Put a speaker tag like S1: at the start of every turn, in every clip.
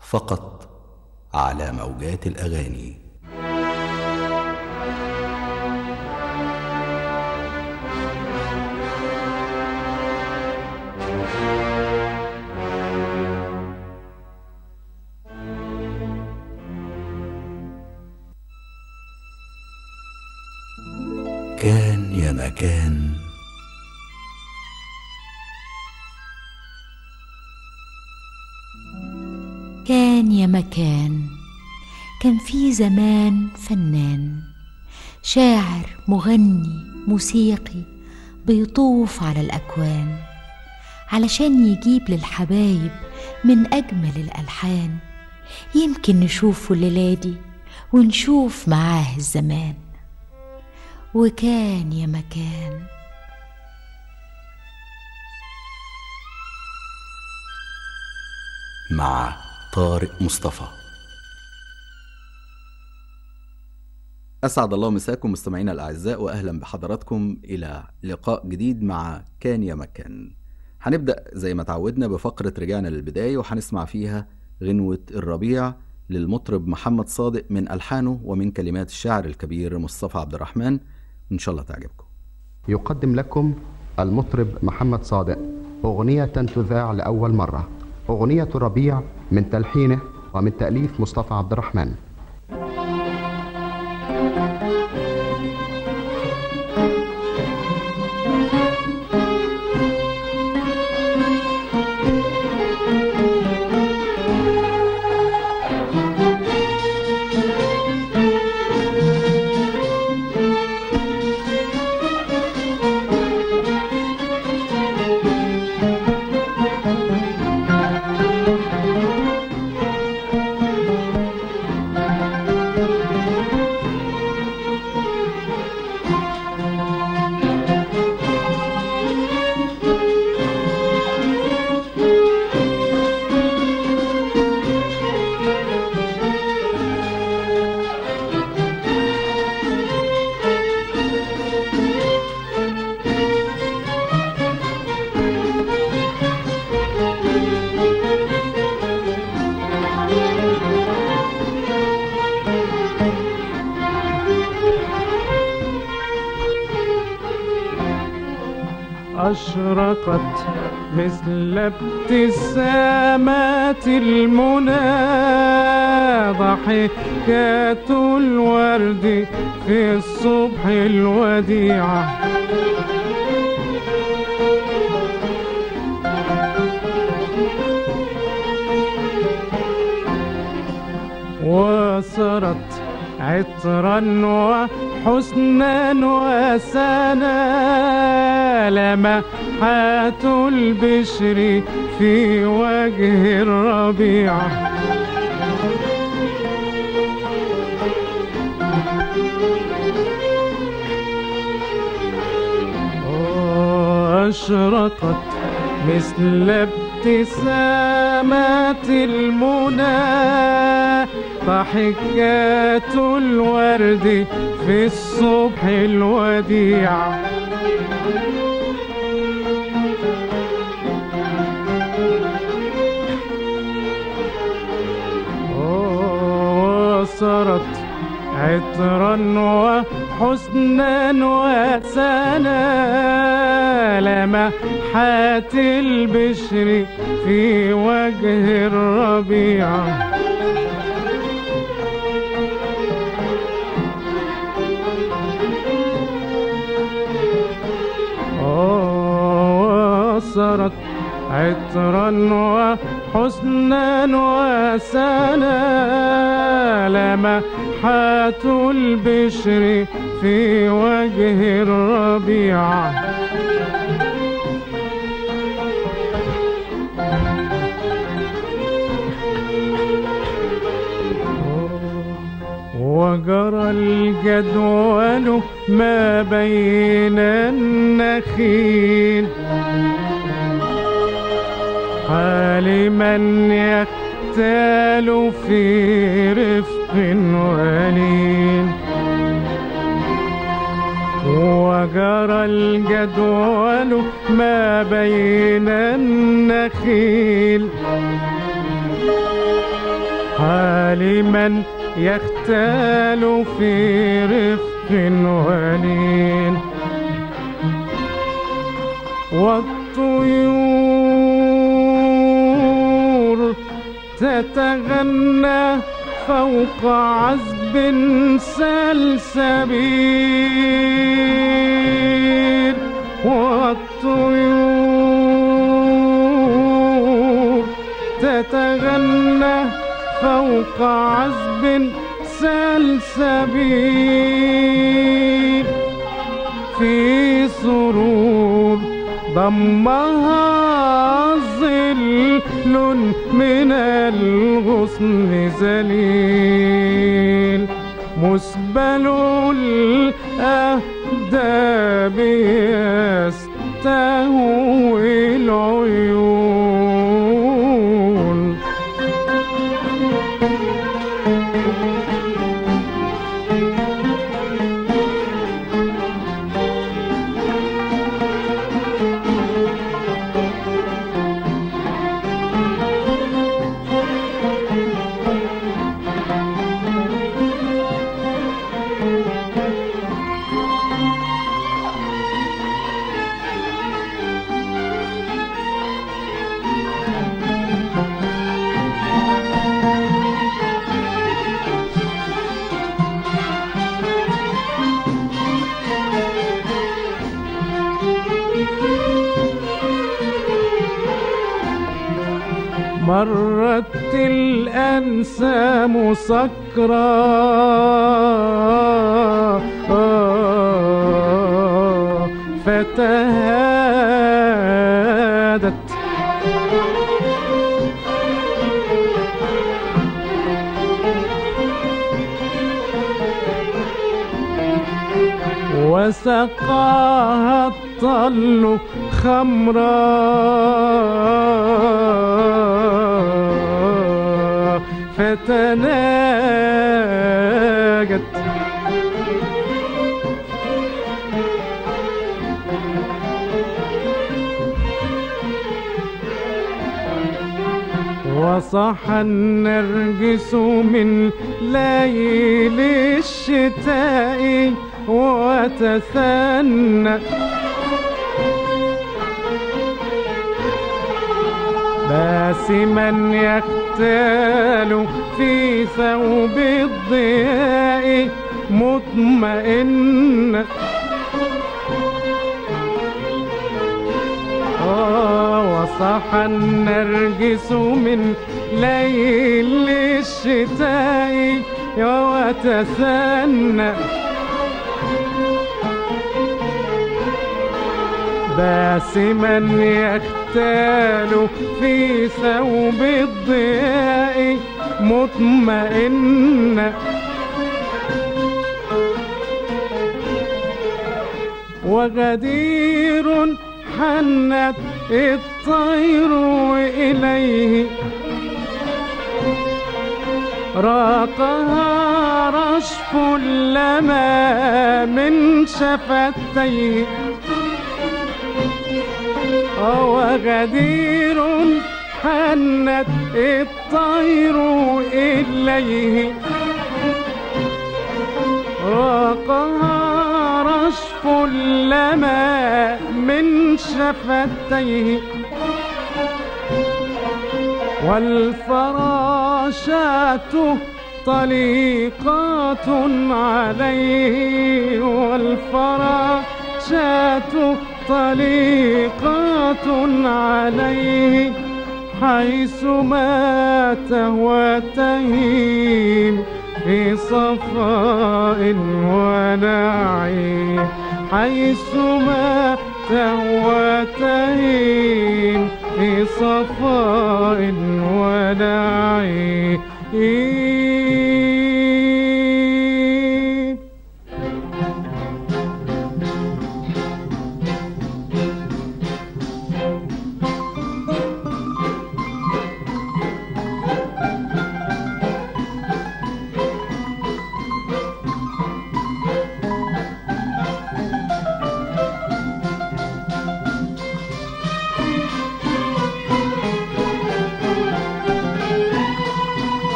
S1: فقط على موجات الاغاني كان يا مكان
S2: كان يا مكان كان في زمان فنان شاعر مغني موسيقي بيطوف على الأكوان علشان يجيب للحبايب من أجمل الألحان يمكن نشوفه الليلة دي ونشوف معاه الزمان وكان يا مكان
S1: مع طارق مصطفى أسعد الله مساكم مستمعينا الأعزاء وأهلا بحضراتكم إلى لقاء جديد مع كان يا مكان هنبدأ زي ما تعودنا بفقرة رجعنا للبداية وهنسمع فيها غنوة الربيع للمطرب محمد صادق من ألحانه ومن كلمات الشاعر الكبير مصطفى عبد الرحمن إن شاء الله تعجبكم
S3: يقدم لكم المطرب محمد صادق أغنية تذاع لأول مرة أغنية الربيع من تلحينه ومن تأليف مصطفى عبد الرحمن
S4: أشرقت مثل ابتسامات المنى ضحكات الورد في الصبح الوديعة وصرت عطرا وحسنا وسنا لمحات البشر في وجه الربيع أشرقت مثل ابتسامات المنى ضحكات الورد في الصبح الوديع وصرت عطرا وحسنا وسنا لمحات البشر في وجه الربيع وصرت عطرا وحسنا وسنا لمحات البشر في وجه الربيع وجرى الجدول ما بين النخيل حال من يختال في رفق ولين وجرى الجدول ما بين النخيل حال من يختال في رفق ولين والطيور تتغنى فوق عذب سلسبيل والطيور تتغنى فوق عذب سلسبيل في سرور ضمها ظل من الغصن زليل مسبل الأهداب يستهوي العيون مرت الأنسام سكرا فتهادت وسقاها الطل خمرا فتناجت وصح النرجس من ليل الشتاء وتثنى باسما يختال في ثوب الضياء مطمئن آه وصح النرجس من ليل الشتاء وتثنى باسما يختال في ثوب الضياء مطمئن وغدير حنت الطير إليه راقها رشف لما من شفتيه وغدير حنت الطير إليه راقها رشف لما من شفتيه والفراشات طليقات عليه والفراشات طليقات عليه حيث ما تهوى تهيم في صفاء ونعيم حيث ما تهوى تهيم في صفاء ونعيم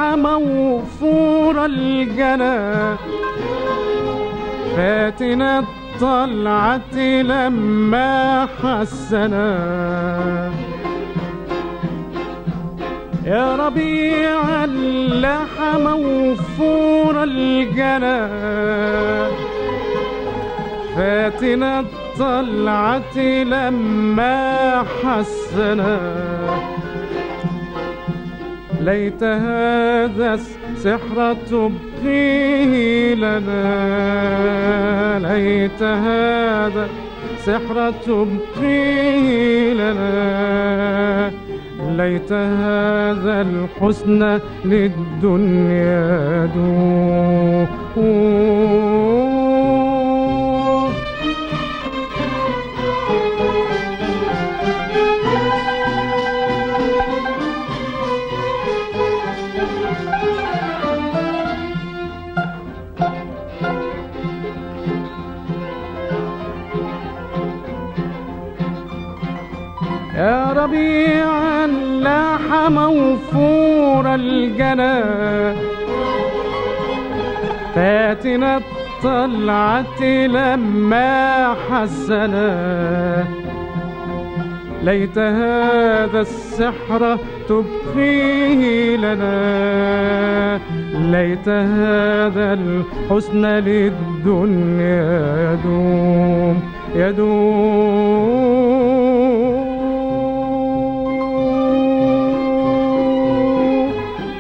S4: موفور الجنى فاتنا الطلعة لما حسنا يا ربيع اللحم موفور الجنى فاتنا الطلعة لما حسنا ليت هذا السحر تبقيه لنا ليت هذا السحر تبقيه لنا ليت هذا الحسن للدنيا دون يا ربيع اللاح موفور الجنى فاتنا الطلعة لما حسنا ليت هذا السحر تبقيه لنا ليت هذا الحسن للدنيا يدوم يدوم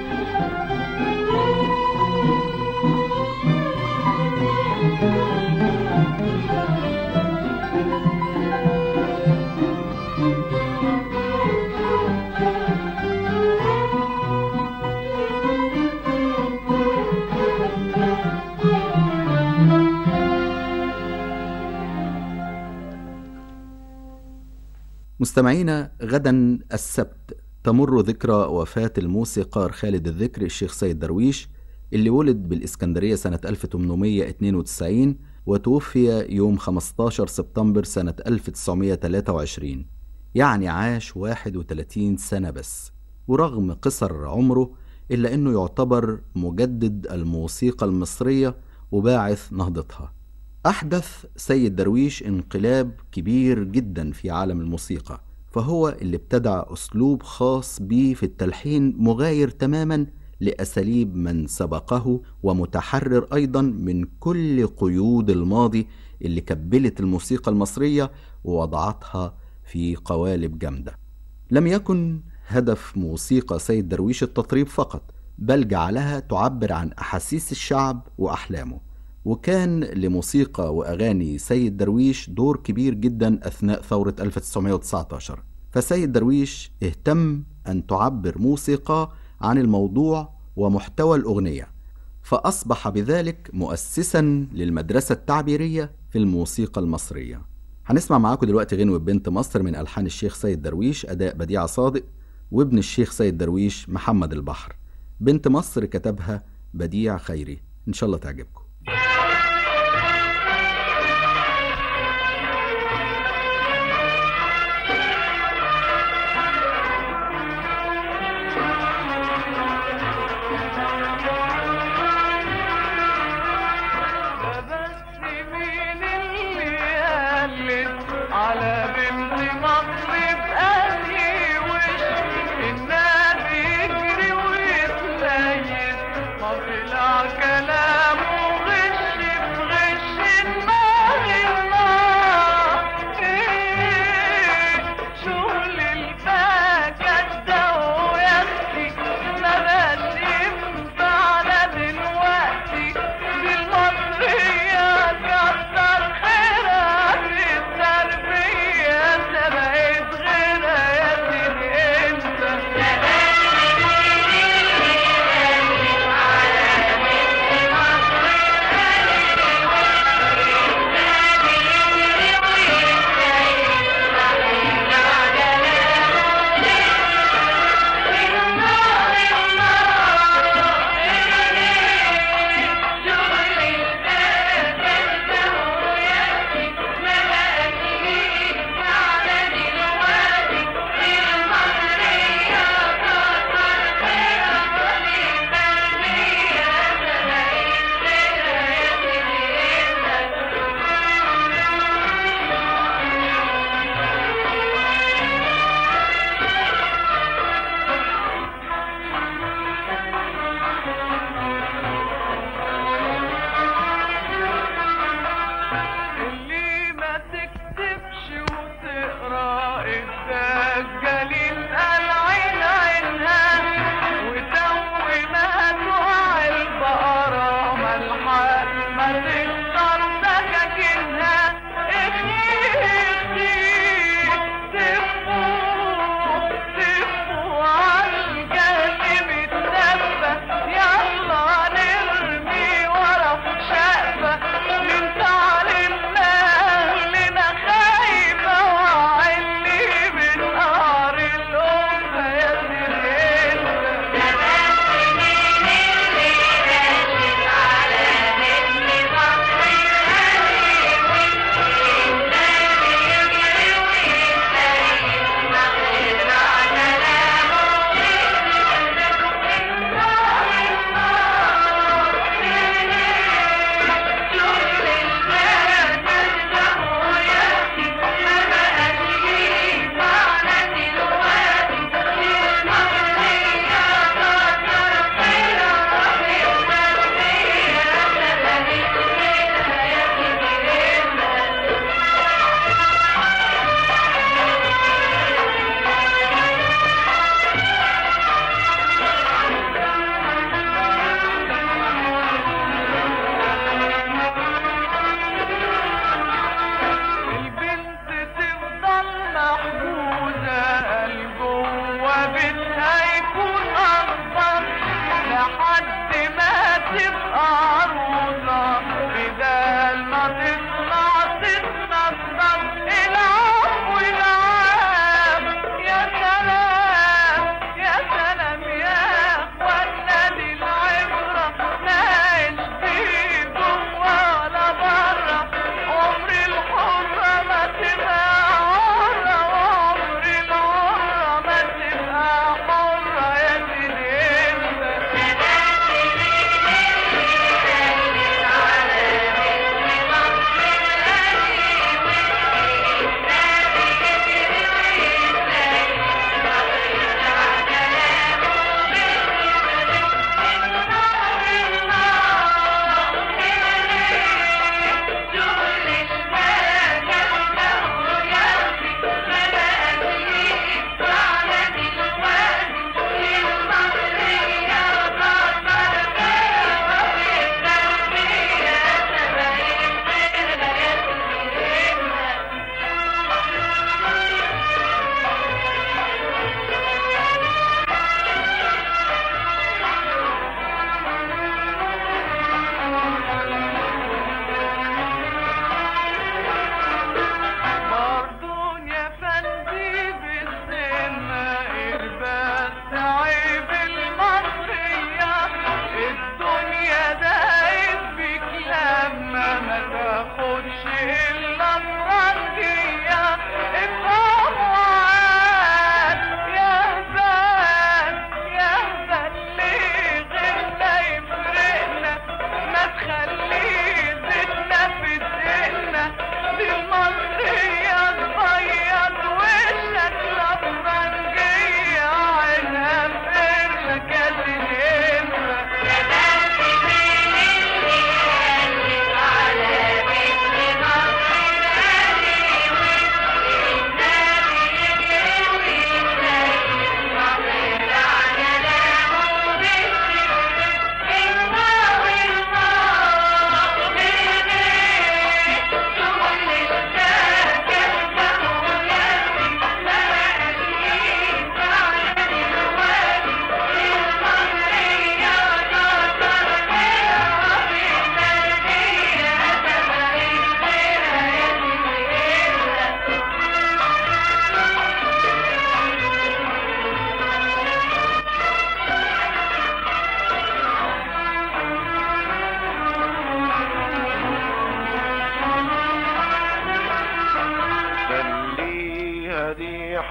S1: مستمعينا غدا السبت تمر ذكرى وفاة الموسيقار خالد الذكر الشيخ سيد درويش اللي ولد بالإسكندرية سنة 1892 وتوفي يوم 15 سبتمبر سنة 1923 يعني عاش 31 سنة بس ورغم قصر عمره إلا أنه يعتبر مجدد الموسيقى المصرية وباعث نهضتها أحدث سيد درويش انقلاب كبير جدا في عالم الموسيقى فهو اللي ابتدع أسلوب خاص بيه في التلحين مغاير تماما لأساليب من سبقه ومتحرر أيضا من كل قيود الماضي اللي كبلت الموسيقى المصرية ووضعتها في قوالب جامدة لم يكن هدف موسيقى سيد درويش التطريب فقط بل جعلها تعبر عن أحاسيس الشعب وأحلامه وكان لموسيقى وأغاني سيد درويش دور كبير جدا أثناء ثورة 1919 فسيد درويش اهتم أن تعبر موسيقى عن الموضوع ومحتوى الأغنية فأصبح بذلك مؤسسا للمدرسة التعبيرية في الموسيقى المصرية هنسمع معاكم دلوقتي غنوة بنت مصر من ألحان الشيخ سيد درويش أداء بديع صادق وابن الشيخ سيد درويش محمد البحر بنت مصر كتبها بديع خيري إن شاء الله تعجبكم
S5: بس مين اللي قالت على بنت مصر بقالي وش النبي يجري ويتليس ما طلع كلامه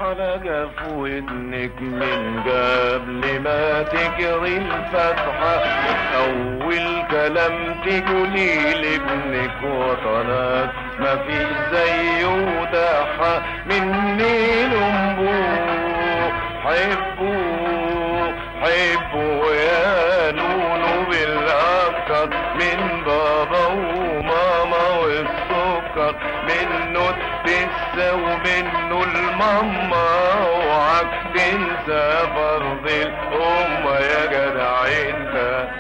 S5: على جف ودنك من قبل ما تجري الفتحة أول كلام تقولي لابنك وطنك ما في زيه وداحة مني لأمبوه حبوه حبوا يا نونو بالأكتر من بابا وماما والسكر منه تنسى ومنه الماما اوعك تنسى فرض الأمة يا جدع انت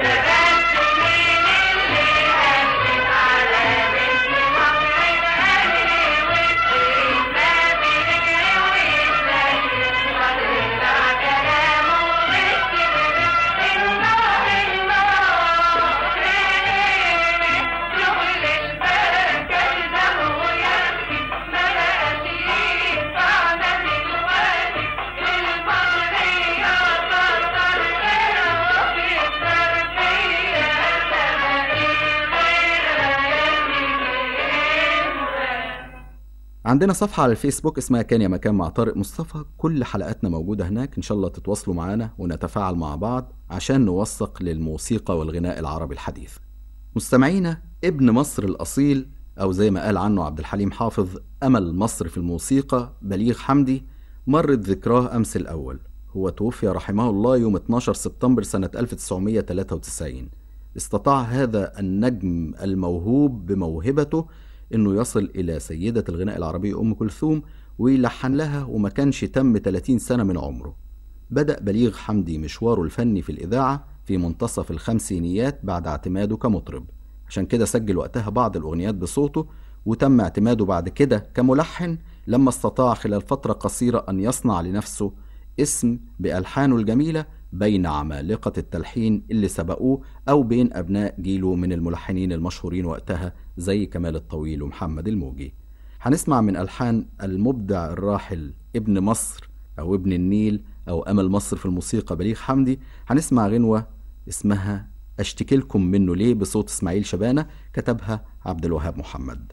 S1: عندنا صفحة على الفيسبوك اسمها كان يا مكان مع طارق مصطفى كل حلقاتنا موجودة هناك إن شاء الله تتواصلوا معانا ونتفاعل مع بعض عشان نوثق للموسيقى والغناء العربي الحديث مستمعينا ابن مصر الأصيل أو زي ما قال عنه عبد الحليم حافظ أمل مصر في الموسيقى بليغ حمدي مرت ذكراه أمس الأول هو توفي رحمه الله يوم 12 سبتمبر سنة 1993 استطاع هذا النجم الموهوب بموهبته انه يصل الى سيدة الغناء العربي ام كلثوم ويلحن لها وما كانش تم 30 سنة من عمره بدأ بليغ حمدي مشواره الفني في الإذاعة في منتصف الخمسينيات بعد اعتماده كمطرب عشان كده سجل وقتها بعض الأغنيات بصوته وتم اعتماده بعد كده كملحن لما استطاع خلال فترة قصيرة أن يصنع لنفسه اسم بألحانه الجميلة بين عمالقة التلحين اللي سبقوه أو بين أبناء جيله من الملحنين المشهورين وقتها زي كمال الطويل ومحمد الموجي هنسمع من ألحان المبدع الراحل ابن مصر أو ابن النيل أو أمل مصر في الموسيقى بليغ حمدي هنسمع غنوة اسمها أشتكي لكم منه ليه بصوت إسماعيل شبانة كتبها عبد الوهاب محمد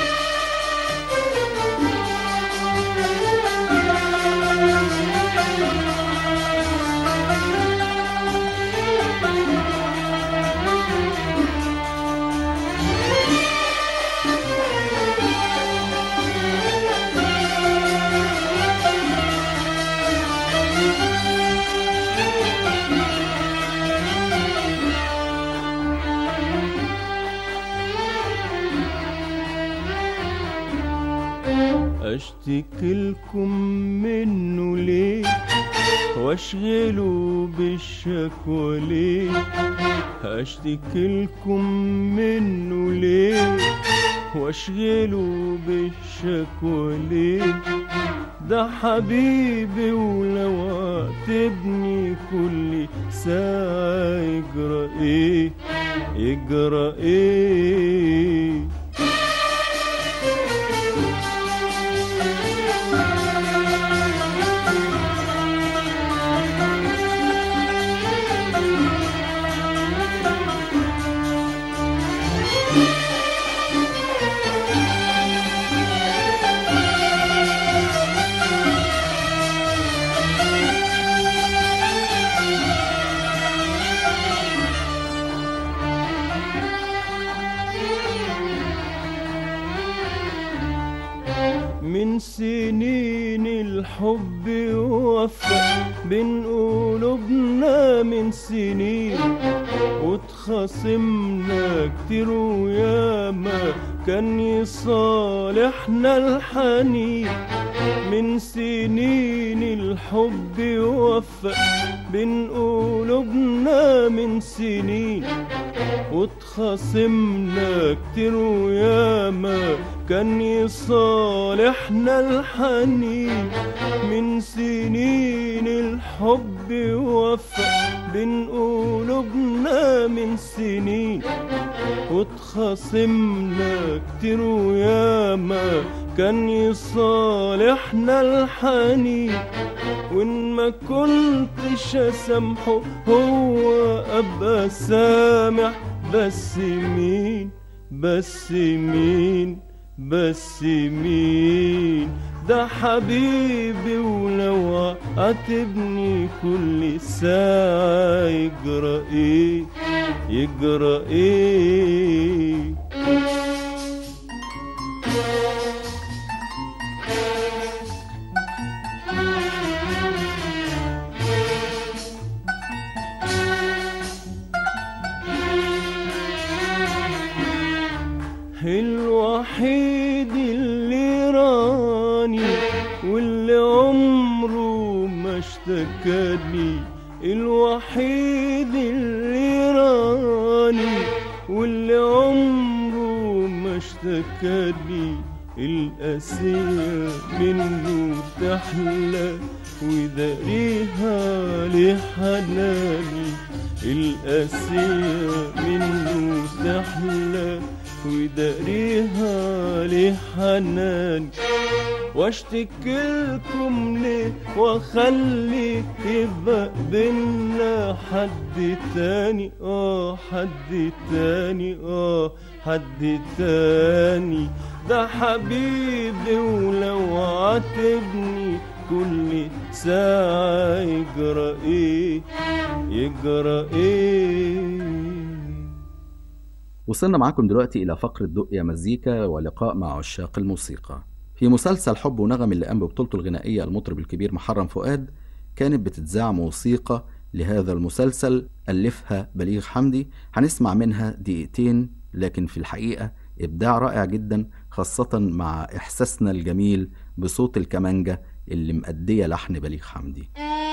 S6: اشتكي لكم منه ليه واشغله بالشكوى ليه اشتكي لكم منه ليه واشغله بالشكوى ليه ده حبيبي ولو عاتبني كل ساعة يجرى ايه يجرى ايه من سنين الحب وفى بين قلوبنا من سنين واتخاصمنا كتير وياما كان يصالحنا الحنين من سنين الحب وفى بين قلوبنا من سنين واتخاصمنا كتير وياما كان يصالحنا الحنين من سنين الحب وفى بين قلوبنا من سنين واتخاصمنا كتير وياما كان يصالحنا الحنين وان ما كنتش اسامحه هو ابقى سامح بس مين بس مين بس مين ده حبيبي ولو عاتبني كل ساعة يجرى ايه يجرى ايه الوحيد اللي راني واللي عمره ما اشتكاني الوحيد اللي راني واللي عمره ما اشتكاني القاسية منه تحلى وداريها لحناني القاسية منه تحلى وداريها لحناني واشتكي لكم ليه واخلي يبقى بينا حد تاني اه حد تاني اه حد تاني ده حبيبي ولو عاتبني كل ساعة يجرى ايه يجرى ايه
S1: وصلنا معاكم دلوقتي إلى فقرة دق يا مزيكا ولقاء مع عشاق الموسيقى في مسلسل حب ونغم اللي قام ببطولته الغنائية المطرب الكبير محرم فؤاد كانت بتتذاع موسيقى لهذا المسلسل ألفها بليغ حمدي هنسمع منها دقيقتين لكن في الحقيقة إبداع رائع جدا خاصة مع إحساسنا الجميل بصوت الكمانجة اللي مأدية لحن بليغ حمدي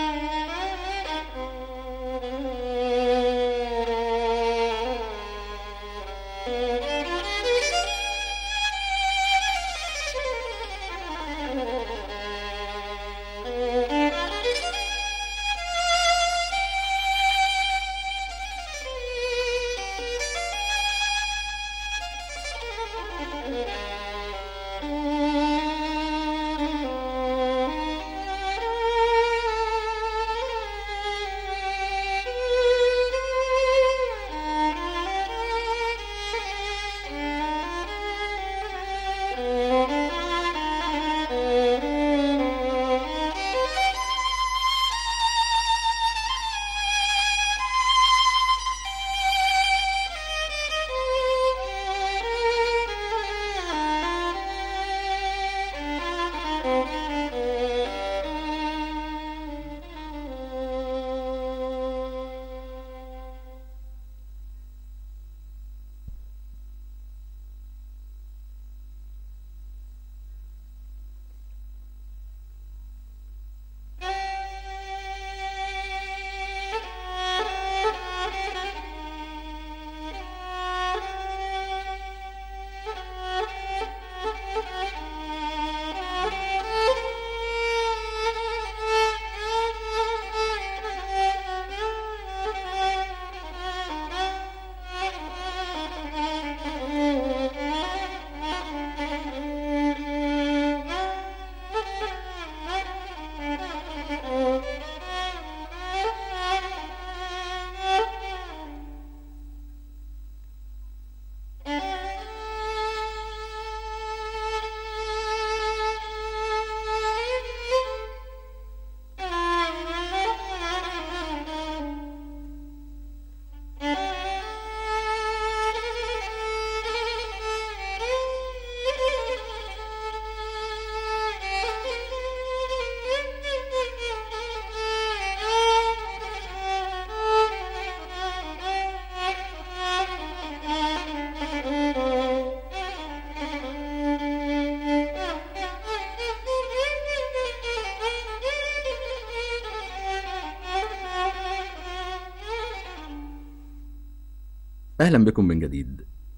S1: أهلا بكم من جديد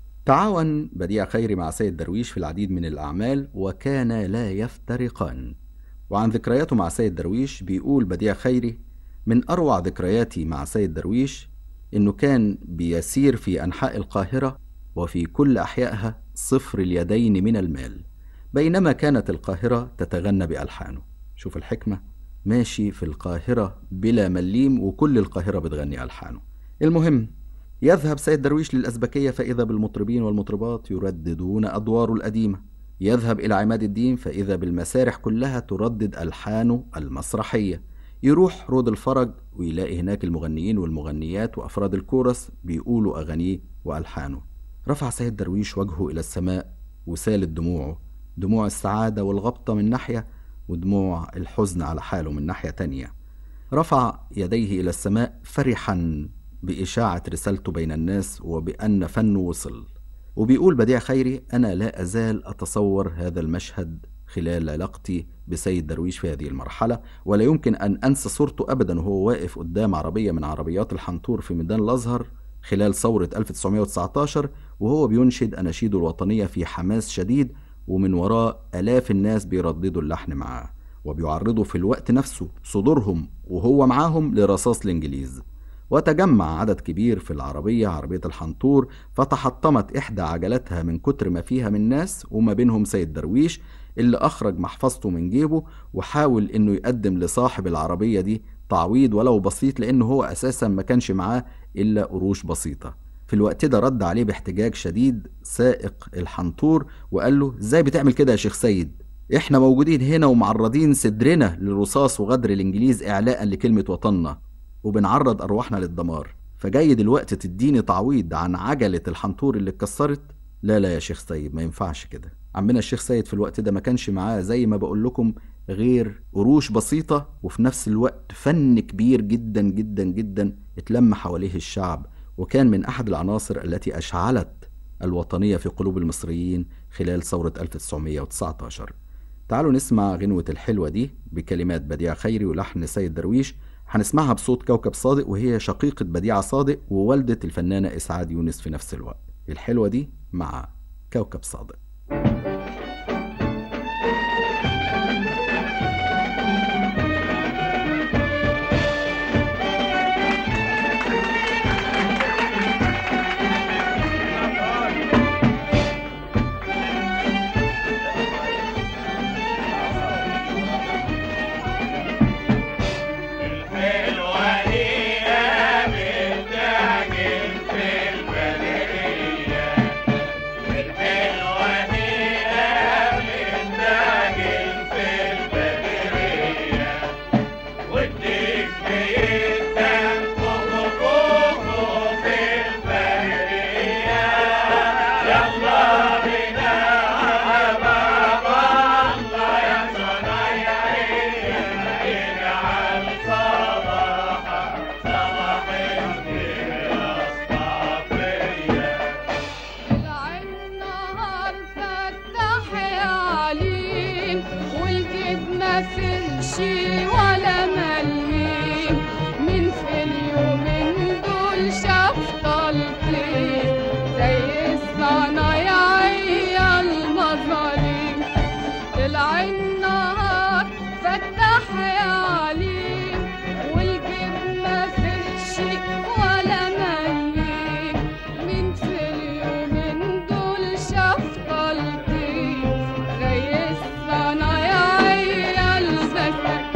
S1: تعاون بديع خيري مع سيد درويش في العديد من الأعمال وكان لا يفترقان وعن ذكرياته مع سيد درويش بيقول بديع خيري من أروع ذكرياتي مع سيد درويش إنه كان بيسير في أنحاء القاهرة وفي كل أحيائها صفر اليدين من المال بينما كانت القاهرة تتغنى بألحانه شوف الحكمة ماشي في القاهرة بلا مليم وكل القاهرة بتغني ألحانه المهم يذهب سيد درويش للأزبكية فإذا بالمطربين والمطربات يرددون أدواره القديمة يذهب إلى عماد الدين فإذا بالمسارح كلها تردد ألحانه المسرحية يروح رود الفرج ويلاقي هناك المغنيين والمغنيات وأفراد الكورس بيقولوا أغانيه وألحانه رفع سيد درويش وجهه إلى السماء وسالت دموعه دموع السعادة والغبطة من ناحية ودموع الحزن على حاله من ناحية تانية رفع يديه إلى السماء فرحا بإشاعة رسالته بين الناس وبأن فنه وصل وبيقول بديع خيري أنا لا أزال أتصور هذا المشهد خلال علاقتي بسيد درويش في هذه المرحلة ولا يمكن أن أنسى صورته أبدا وهو واقف قدام عربية من عربيات الحنطور في ميدان الأزهر خلال ثورة 1919 وهو بينشد أناشيده الوطنية في حماس شديد ومن وراء آلاف الناس بيرددوا اللحن معاه وبيعرضوا في الوقت نفسه صدورهم وهو معاهم لرصاص الإنجليز وتجمع عدد كبير في العربية عربية الحنطور فتحطمت إحدى عجلاتها من كتر ما فيها من ناس وما بينهم سيد درويش اللي أخرج محفظته من جيبه وحاول إنه يقدم لصاحب العربية دي تعويض ولو بسيط لأنه هو أساسا ما كانش معاه إلا قروش بسيطة في الوقت ده رد عليه باحتجاج شديد سائق الحنطور وقال له ازاي بتعمل كده يا شيخ سيد احنا موجودين هنا ومعرضين صدرنا للرصاص وغدر الانجليز اعلاء لكلمة وطننا وبنعرض ارواحنا للدمار فجاي دلوقتي تديني تعويض عن عجلة الحنطور اللي اتكسرت لا لا يا شيخ سيد ما ينفعش كده عمنا الشيخ سيد في الوقت ده ما كانش معاه زي ما بقول لكم غير قروش بسيطة وفي نفس الوقت فن كبير جدا جدا جدا اتلم حواليه الشعب وكان من أحد العناصر التي أشعلت الوطنية في قلوب المصريين خلال ثورة 1919 تعالوا نسمع غنوة الحلوة دي بكلمات بديع خيري ولحن سيد درويش هنسمعها بصوت كوكب صادق وهي شقيقة بديعة صادق ووالدة الفنانة إسعاد يونس في نفس الوقت الحلوة دي مع كوكب صادق
S5: الحلوة دي قابلتها في البدرية الحلوة دي قابلتها في البدرية وديك بيدك كوكو كوكو في البدرية يلا بينا على بابا الله يا صنايعية اجعل صباحك صباح الخير اصطفية
S7: النهار فتح يا عليم والجبنة فيش ولا مليم من في اليومين دول شاف طلتين زي الصنايعية المظالم طلع النهار فتح يا عليم والجبنة فيش ولا مليم من في اليومين دول شاف طلتين زي الصنايعية البسك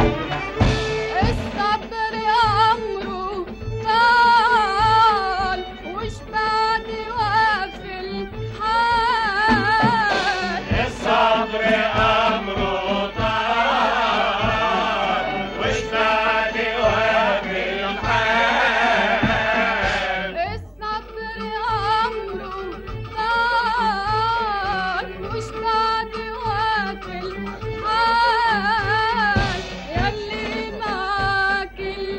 S7: الصبر أمره طال وش بعد وافي الحال
S5: الصبر أمره طال وش بعد وفي الحال
S7: الصبر أمره طال وش بعد وافي الحال يلي معاك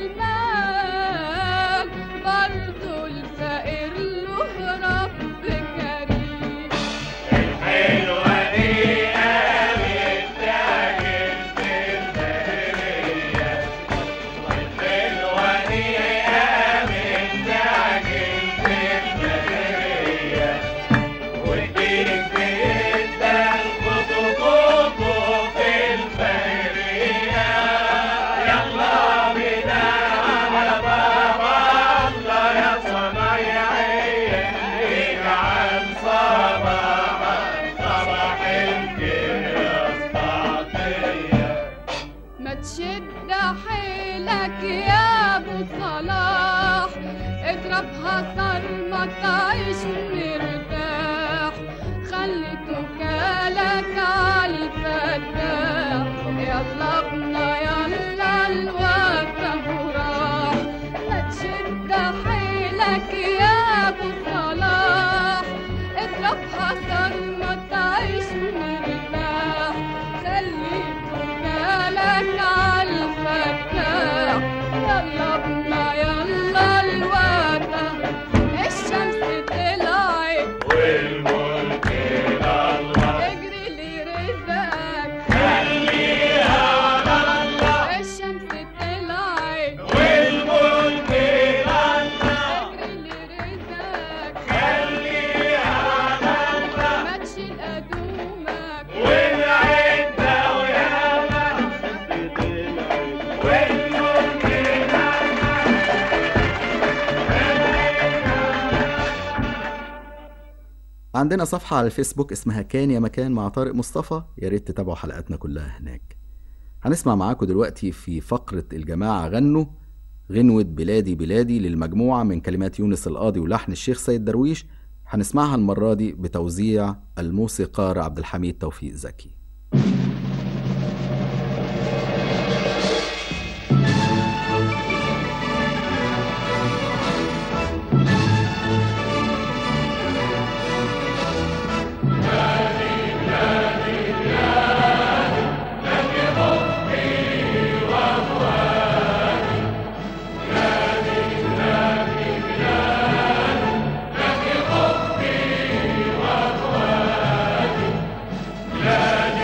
S7: المال برضو الفقير له رب كريم
S5: الحلوة دي قابلتها في البدرية الحلوة دي قابلتها في البدرية وديك بيدك كوكو كوكو في البدرية يلا بينا على بابا الله يا صنايعية اجعل صباحك صباح الخير اصطفية
S7: ما تشد حيلك يا ابو صلاح اضربها صار ما تعيش مرتاح خلي توكالك
S1: عندنا صفحة على الفيسبوك اسمها كان يا مكان مع طارق مصطفى يا ريت تتابعوا حلقاتنا كلها هناك هنسمع معاكم دلوقتي في فقرة الجماعة غنوا غنوة بلادي بلادي للمجموعة من كلمات يونس القاضي ولحن الشيخ سيد درويش هنسمعها المرة دي بتوزيع الموسيقار عبد الحميد توفيق زكي
S5: بلادي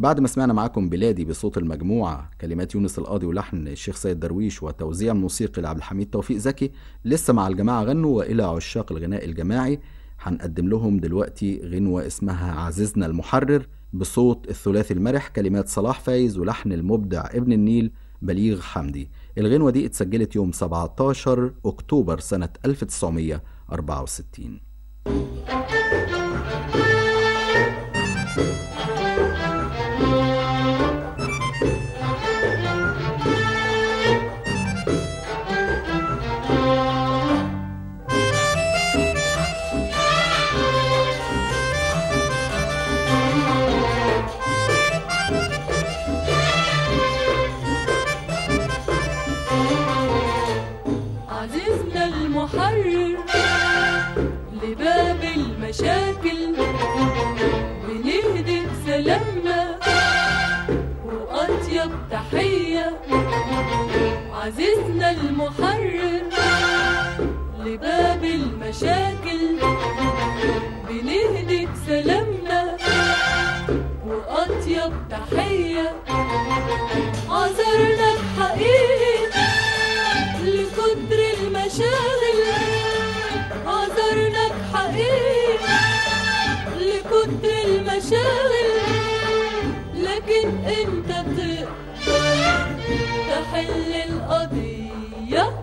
S1: بعد ما سمعنا معاكم بلادي بصوت المجموعة كلمات يونس القاضي ولحن الشيخ سيد درويش وتوزيع موسيقي لعبد الحميد توفيق زكي لسه مع الجماعة غنوا وإلى عشاق الغناء الجماعي هنقدم لهم دلوقتي غنوة اسمها عزيزنا المحرر بصوت الثلاثي المرح كلمات صلاح فايز ولحن المبدع ابن النيل بليغ حمدي الغنوة دي اتسجلت يوم 17 أكتوبر سنة 1964
S8: عزيزنا المحرر لباب المشاكل بنهدي سلامنا وأطيب تحية عزيزنا المحرر لباب المشاكل بنهدي سلامنا وأطيب تحية عذرنا بحقيقي لكتر المشاغل عذرنا بحقيقي لكتر المشاغل لكن انت تقدر تحل القضية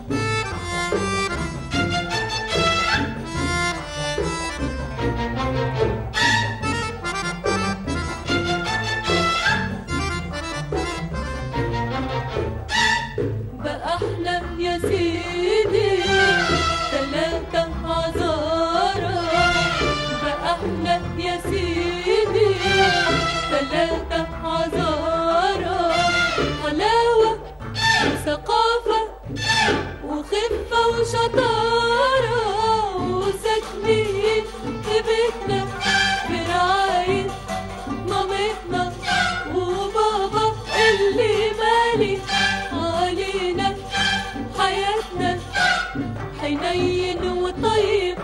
S8: بقى احنا يا سيدي تلاتة عذارى بقى احنا يا سيدي تلاتة عذارى حلاوة وثقافة وخفة وشطارة وساكنين في بيتنا برعاية مامتنا وبابا اللي مالي علينا حياتنا حنين وطيب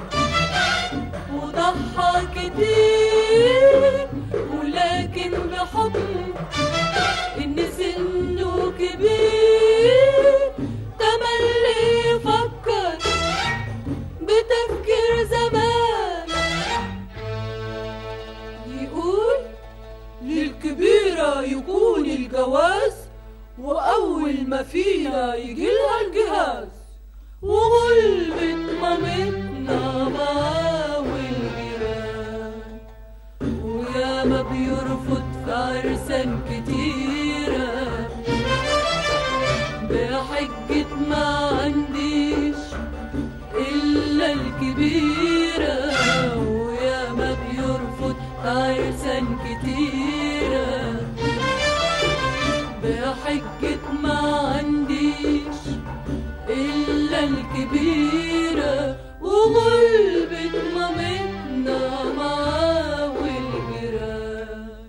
S8: وضحى كتير ولكن بحكم ان سنه كبير تملي يفكر بتفكير زمان يقول للكبيرة يكون الجواز وأول ما فينا يجيلها الجهاز وغلبة مامتنا معاه والجيران ويا ما بيرفض في عرسان كتيرة بحجة ما عنديش إلا الكبيرة ويا ما بيرفض في عرسان كتيرة بحجة ما عنديش إلا الكبيرة وغلبة مامتنا معاه والجيران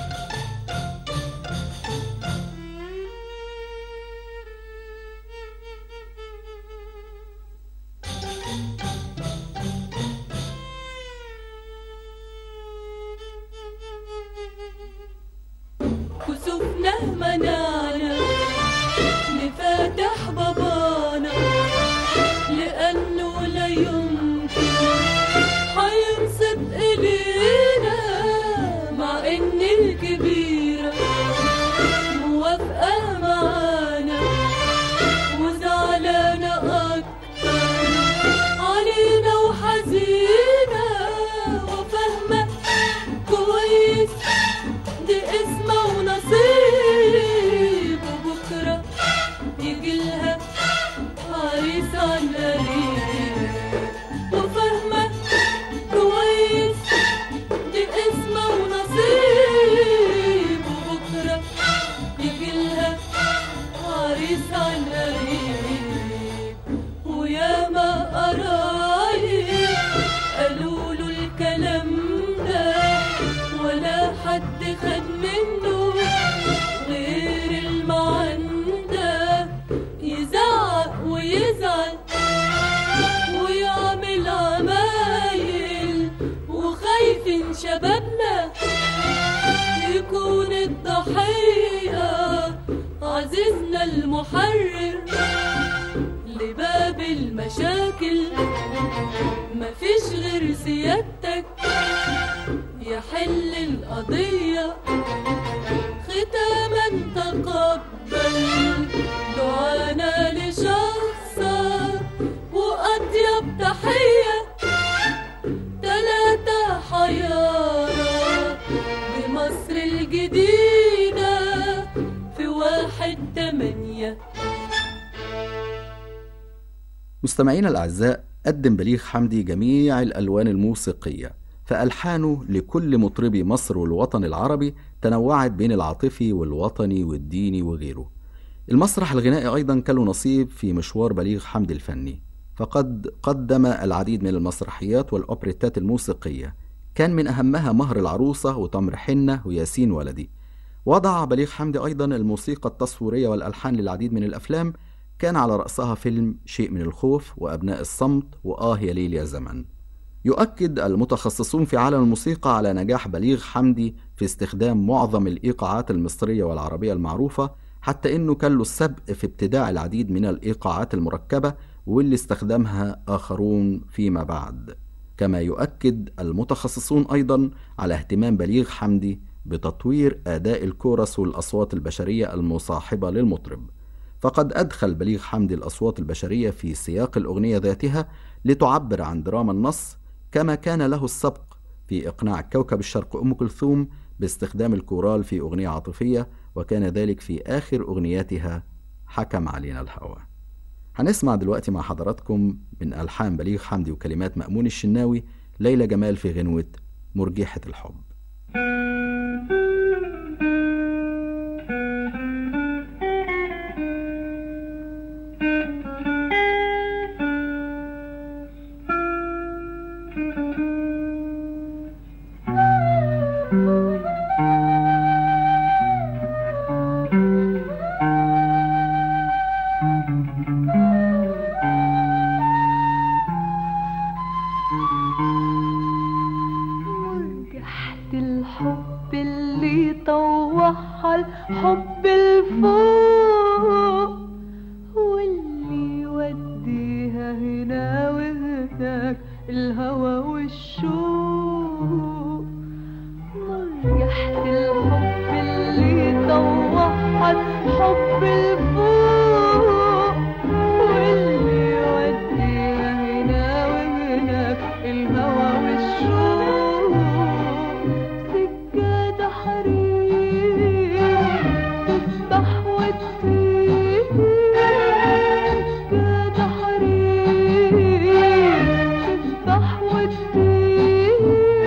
S8: كسوفنا منعنا نفاتح بابانا لأنه لا يمكن هينصت إلينا مع إن الكبيرة موافقة معانا وزعلانة أكتر علينا وحزينة وفاهمة كويس دي اسمه ونصيب وبكرة يجيلها عريس عن قريب وفاهمة كويس دي اسمه ونصيب وبكرة يجيلها عريس عن قريب وياما قرايب قالوا له الكلام ده ولا حد خد منه غير المعندة يزعق ويزعل ويعمل عمايل وخايفين شبابنا يكون عزيزنا المحرر لباب المشاكل مفيش غير سيادتك يحل القضية ختاما تقبل دعانا لشخصك وأطيب تحية تلاتة حيارى بمصر الجديدة في واحد تمانية
S1: مستمعينا الأعزاء قدم بليغ حمدي جميع الألوان الموسيقية فألحانه لكل مطربي مصر والوطن العربي تنوعت بين العاطفي والوطني والديني وغيره المسرح الغنائي أيضا كان له نصيب في مشوار بليغ حمدي الفني فقد قدم العديد من المسرحيات والأوبريتات الموسيقية كان من أهمها مهر العروسة وتمر حنة وياسين ولدي وضع بليغ حمدي أيضا الموسيقى التصويرية والألحان للعديد من الأفلام كان على رأسها فيلم شيء من الخوف وأبناء الصمت وآه يا ليل يا زمن يؤكد المتخصصون في عالم الموسيقى على نجاح بليغ حمدي في استخدام معظم الإيقاعات المصرية والعربية المعروفة حتى إنه كان له السبق في ابتداع العديد من الإيقاعات المركبة واللي استخدمها آخرون فيما بعد كما يؤكد المتخصصون أيضا على اهتمام بليغ حمدي بتطوير أداء الكورس والأصوات البشرية المصاحبة للمطرب فقد أدخل بليغ حمدي الأصوات البشرية في سياق الأغنية ذاتها لتعبر عن دراما النص كما كان له السبق في إقناع كوكب الشرق أم كلثوم باستخدام الكورال في أغنية عاطفية وكان ذلك في آخر أغنياتها حكم علينا الهوى هنسمع دلوقتي مع حضراتكم من ألحان بليغ حمدي وكلمات مأمون الشناوي ليلى جمال في غنوة مرجحة الحب
S8: مرجحة الحب اللي طوعها الحب الفوق واللي يوديها هنا وهناك الهوى والشوق مرجحة الحب اللي طوعها الحب الفوق واللي يوديها هنا وهناك الهوى والشوق سجادة حرير تسبح وتطير سجادة حرير تسبح وتطير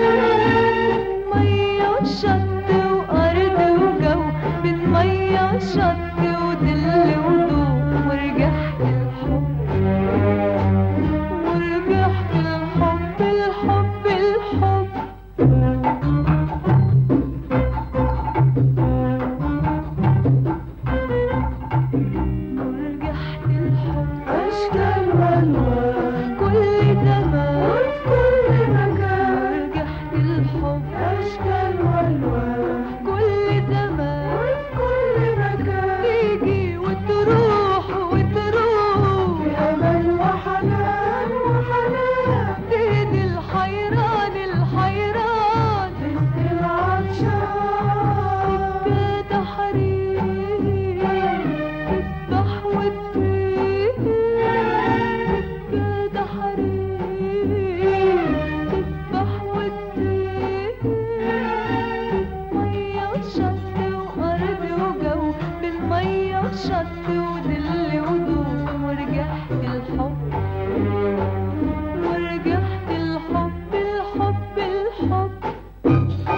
S8: مية وشط وأرض وجو بين مية وشط ودل وضوء ورجحت الحب ورجحت الحب الحب الحب ورجحت الحب أشكال وألوان كل زمان كل مكان ورجحت الحب أشكال وألوان كل زمان كل مكان تيجي وتروح وتروح بأمل وحنان وحنان تهدي الحيران الحيران تهدي العطشان سكة حرير تسبح وتطير سكة حرير تسبح وتطير مية وشط وأرض وجو بالمية وشط ودل ودوب ورجحت الحب ورجحت الحب الحب الحب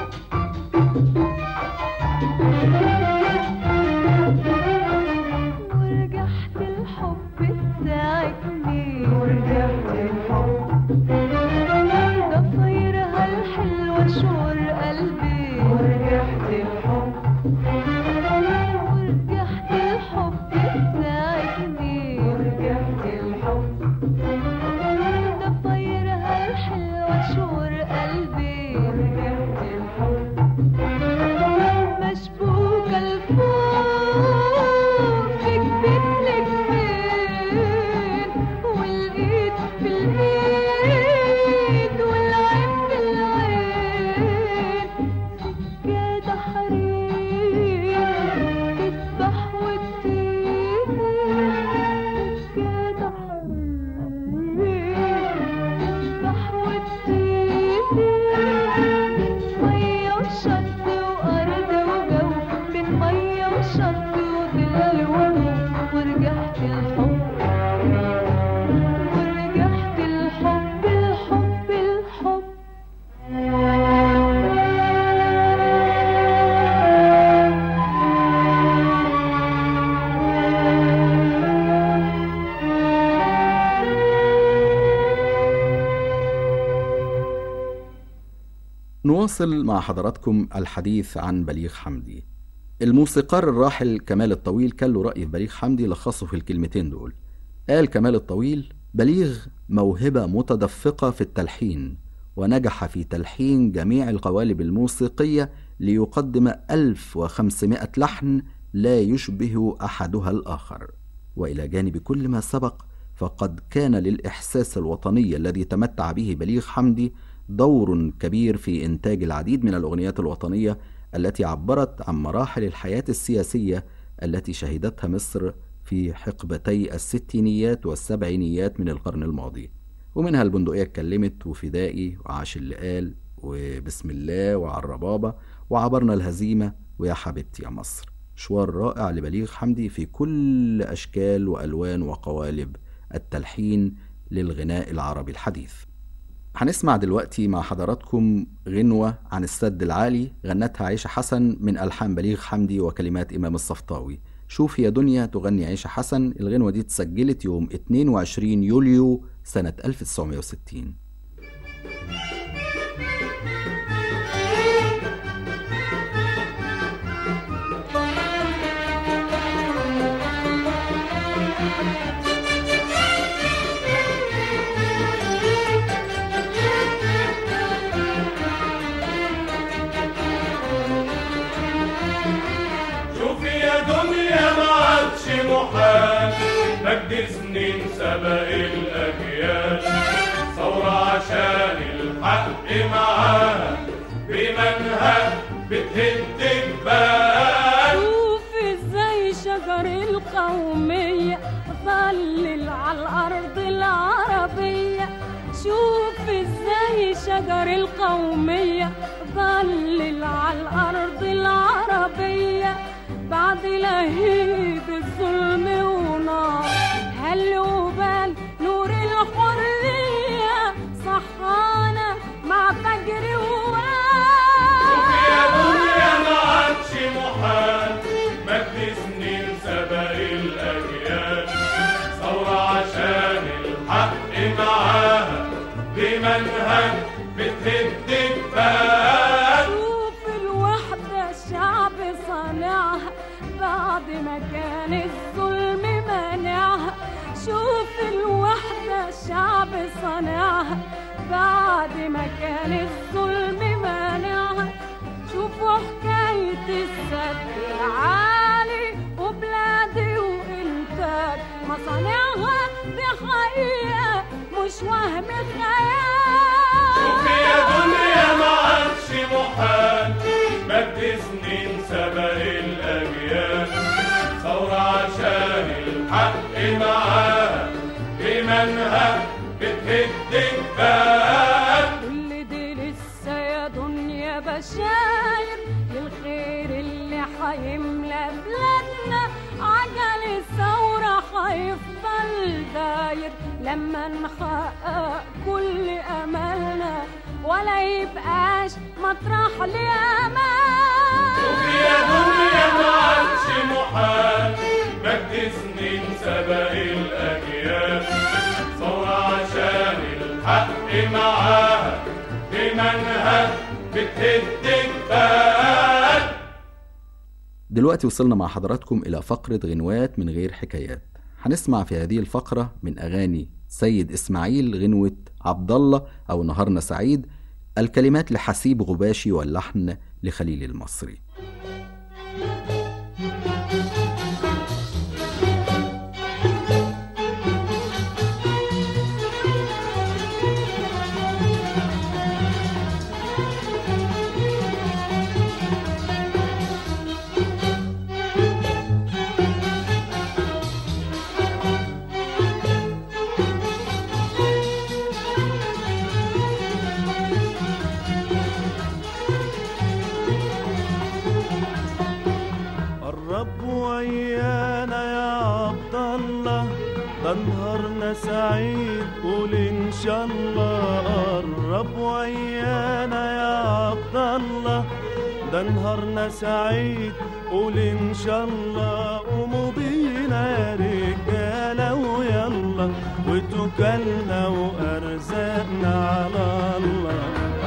S8: ورجحت الحب ساعدني ورجحت الحب ضفيرها الحلوة شعور قلبي ورجحت الحب ورجحت الحب الورود ورجعت الحب ورجعت الحب الحب الحب
S1: نواصل مع حضراتكم الحديث عن بليغ حمدي الموسيقار الراحل كمال الطويل كان له رأي في بليغ حمدي لخصه في الكلمتين دول قال كمال الطويل بليغ موهبة متدفقة في التلحين ونجح في تلحين جميع القوالب الموسيقية ليقدم 1500 لحن لا يشبه أحدها الآخر وإلى جانب كل ما سبق فقد كان للإحساس الوطني الذي تمتع به بليغ حمدي دور كبير في إنتاج العديد من الأغنيات الوطنية التي عبرت عن مراحل الحياة السياسية التي شهدتها مصر في حقبتي الستينيات والسبعينيات من القرن الماضي ومنها البندقية اتكلمت وفدائي وعاش اللي قال وبسم الله وعلى الربابة وعبرنا الهزيمة ويا حبيبتي يا مصر مشوار رائع لبليغ حمدي في كل أشكال وألوان وقوالب التلحين للغناء العربي الحديث هنسمع دلوقتي مع حضراتكم غنوة عن السد العالي غنتها عيشة حسن من ألحان بليغ حمدي وكلمات إمام الصفطاوي شوف يا دنيا تغني عيشة حسن الغنوة دي اتسجلت يوم 22 يوليو سنة 1960
S5: شوفي يا دنيا ما عادش محال مجد سنين سبق الأجيال ثورة عشان الحق معاها بمنهج بتهد جبال
S9: شوف ازاي شجر القومية ظلل على الأرض العربية شوف ازاي شجر القومية ظلل على الأرض العربية بعد لهيب الظلم ونار هل وبال نور الحرية صحانا مع فجر
S5: شوفي يا دنيا
S9: ووال
S5: ما عادش محال مجد سنين سبق الأجيال ثورة عشان الحق معاها بمنهج بتهد جبال
S9: شوف الوحدة الشعب صانعها بعد ما كان الظلم مانعها شوف الوحدة الشعب صانعها بعد ما كان الظلم مانعها شوفوا حكاية السد العالي وبلادي وإنتاج مصانعها دي حقيقة مش وهم خيال
S5: شوفي يا دنيا ما عادش محال مجد سنين سبق الأجيال ثورة عشان الحق معاها بمنهج بتهد جبال
S9: كل دي لسه يا دنيا بشاير للخير اللي حيملى بلادنا عجل الثورة حيفضل داير لما نحقق كل أملنا ولا يبقاش مطرح لأمان
S5: شوفي يا دنيا ما عادش محال مجد سنين سبق الأجيال ثورة عشان الحق معاها بمنهج بتهد جبال
S1: دلوقتي وصلنا مع حضراتكم إلى فقرة غنوات من غير حكايات هنسمع في هذه الفقرة من أغاني سيد إسماعيل غنوة عبد الله أو نهارنا سعيد الكلمات لحسيب غباشي واللحن لخليل المصري
S8: Thank
S6: ويانا يا عبد الله ده نهارنا سعيد قول ان شاء الله قرب ويانا يا عبد الله ده نهارنا سعيد قول ان شاء الله قوموا بينا يا رجاله ويلا وتوكلنا وارزقنا على الله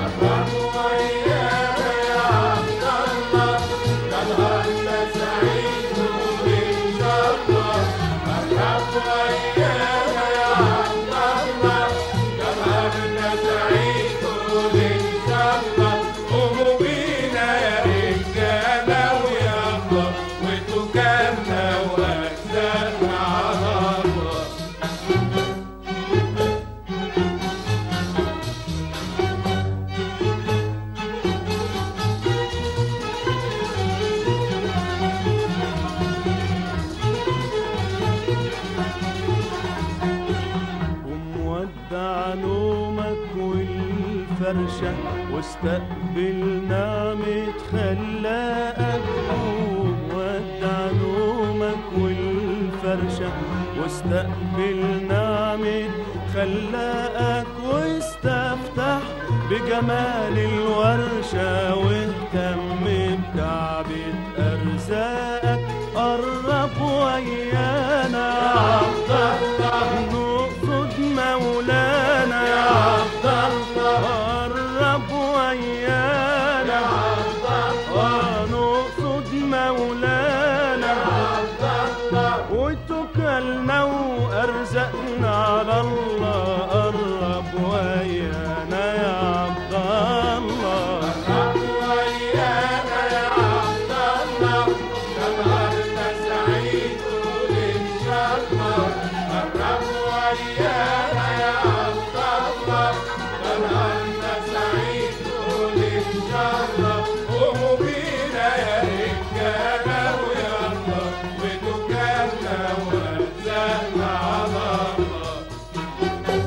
S6: ومودع نومك والفرشة واستقبل نعمة خلاقك ومودع نومك والفرشة واستقبل نعمة خلاقك واستفتح بجمال الورشة واهتم بكعبة أرزاقك قرب ويانا عبد الله نقصد مولانا يا عبد الله قرب ويانا يا عبد الله نقصد مولانا يا عبد الله وتوكلنا وارزقنا على الله قرب ويانا يا عبد الله قرب ويانا يا عبد الله نهارنا سعيد قول ان شاء الله قرب ويانا يا عبد الله نهارنا سعيد قول ان شاء الله قوموا بينا يا رجاله ويلا وتوكلنا وارزقنا على الله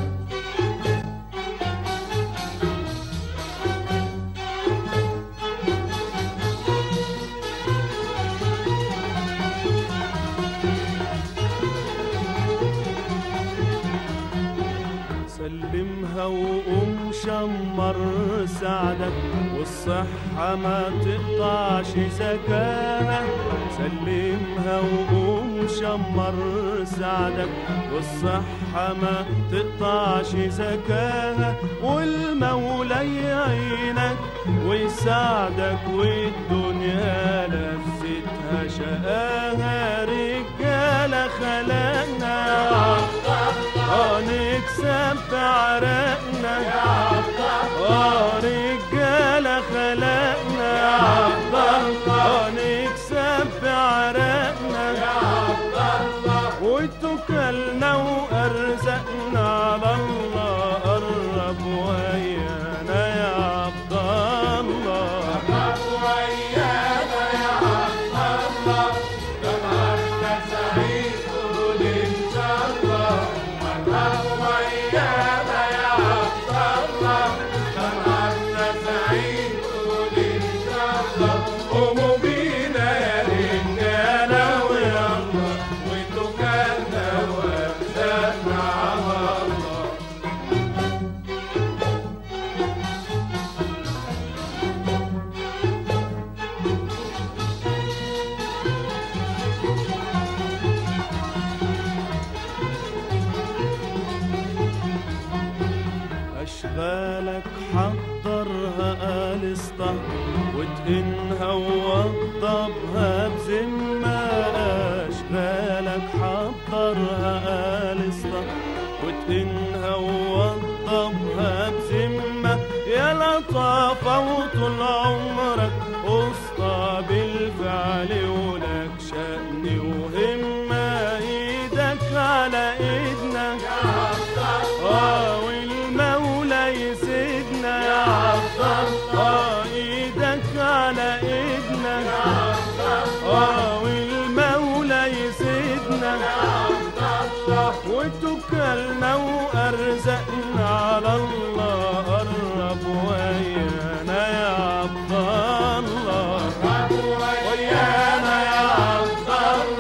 S6: سلمها وقوم شمر سعدك والصحة ما تقطعش زكاها سلمها وقوم شمر سعدك والصحة ما تقطعش زكاها والمولى يعينك ويساعدك والدنيا لذتها شقاها رجالة خلقنا اه نكسب بعرقنا اه رجالة خلقنا اه نكسب بعرقنا واتكلنا وارزقنا على الله قرب ويانا يا عبد الله قرب ويانا يا عبد الله ده نهارنا سعيد قول ان شاء الله قرب ويانا يا عبد الله ده نهارنا سعيد قول ان شاء الله قوموا بينا يا رجاله ويلا وتوكلنا وارزقنا على الله أشغالك حضرها قالسطة وتقنها ووضبها بذمة أشغالك حضرها قالسطة وتقنها ووضبها بذمة يا لطافة وطول عمرك أسطى بالفعل ولك شأن وهمة إيدك على إيدنا آه والمولى يسيدنا يا عبد الله ايدك على ايدنا اه والمولى يسيدنا وتوكلنا وارزقنا على الله قرب ويانا يا عبد الله ويانا يا عبد الله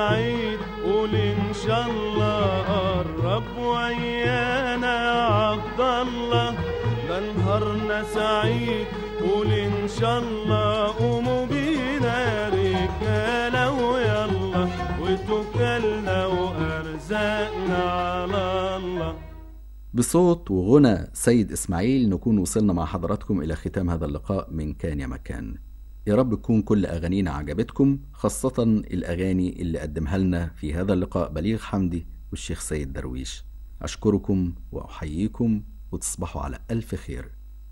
S6: سعيد قول ان شاء الله قرب ويانا يا عبد الله ده نهارنا سعيد قول ان شاء الله قوموا بينا يا رجاله ويلا وتوكلنا وارزقنا على الله
S1: بصوت وغنى سيد إسماعيل نكون وصلنا مع حضراتكم إلى ختام هذا اللقاء من كان يا مكان يا رب تكون كل أغانينا عجبتكم خاصة الأغاني اللي قدمها لنا في هذا اللقاء بليغ حمدي والشيخ سيد درويش أشكركم وأحييكم وتصبحوا على ألف خير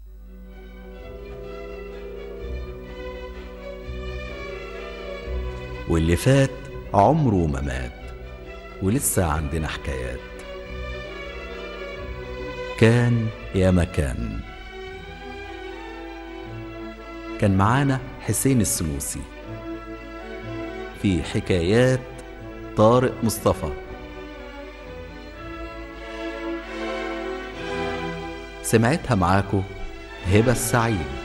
S1: واللي فات عمره ما مات ولسه عندنا حكايات كان يا مكان كان معانا حسين السنوسي في حكايات طارق مصطفى سمعتها معاكو هبة السعيد